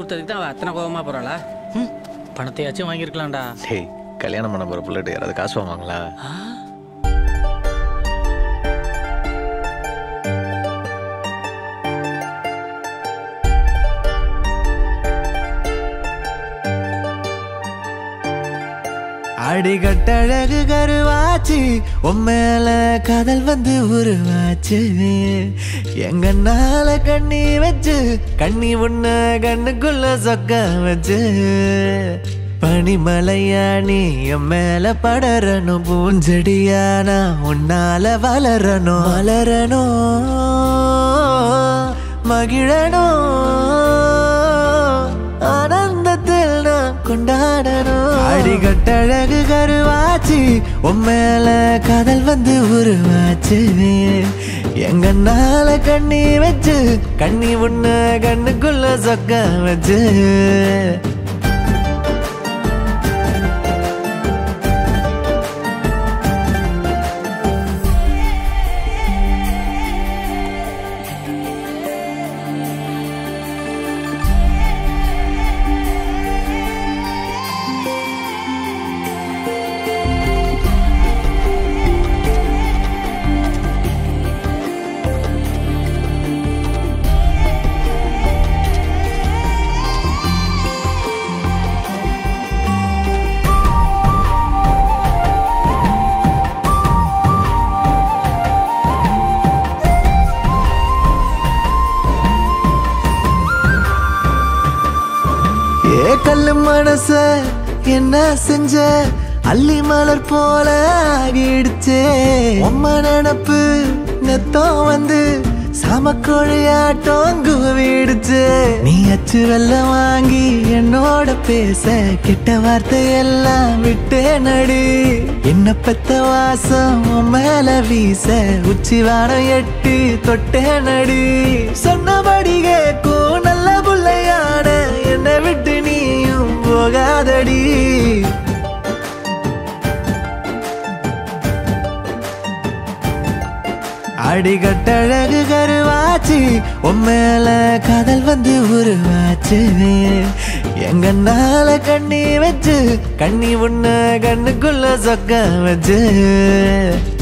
கொடுத்ததுக்கு தான் அவள் அத்தனை கோபமாக போகிறாளா ம், பணத்தையாச்சும் வாங்கியிருக்கலாம்டா டேய் கல்யாணம் பண்ண போகிற பிள்ளைட்டு யாராவது காசு வாங்குவாங்களா அடிகட்டழகு கருவாச்சு உம்மேல காதல் வந்து உருவாச்சு எங்கன்னால கண்ணி வச்சு கண்ணி உன்ன கண்ணுக்குள்ள சொக்க வச்சு பனிமலையா நீ என் மேல படரணும் பூஞ்செடியா நான் உன்னால வளரணும் வளரணும் மகிழணும் ஆனந்தத்தில் நான் கொண்டாடணும் அடிகட்டழகு கருவாச்சு உம்மேல காதல் வந்து உருவாச்சு எங்கன்னால கண்ணி வச்சு கண்ணி உன்ன கண்ணுக்குள்ள சொக்க வச்சு ஏ கல்லு மனச என்ன செஞ்ச அள்ளி மலர் போல ஆகிடுச்சே உம்ம நினப்பு நெத்தம் வந்து சமக்கொழியாட்டம் குவிடுச்சு நீ அச்சு வெள்ளம் வாங்கி என்னோட பேச கிட்ட வார்த்தை எல்லாம் விட்டே நடி என்ன பெத்த வாசம் உன் மேல வீச உச்சி வாரம் எட்டி தொட்டே நடி சொன்னபடி கேட்கும் நல்ல புள்ளையான என்னை விட்டு நீயும் போகாதடி அடிகட்டழகு கருவாச்சு உம்மேல காதல் வந்து உருவாச்சு எங்கன்னால கண்ணி வச்சு கண்ணி உன்ன கண்ணுக்குள்ள சொக்க வச்சு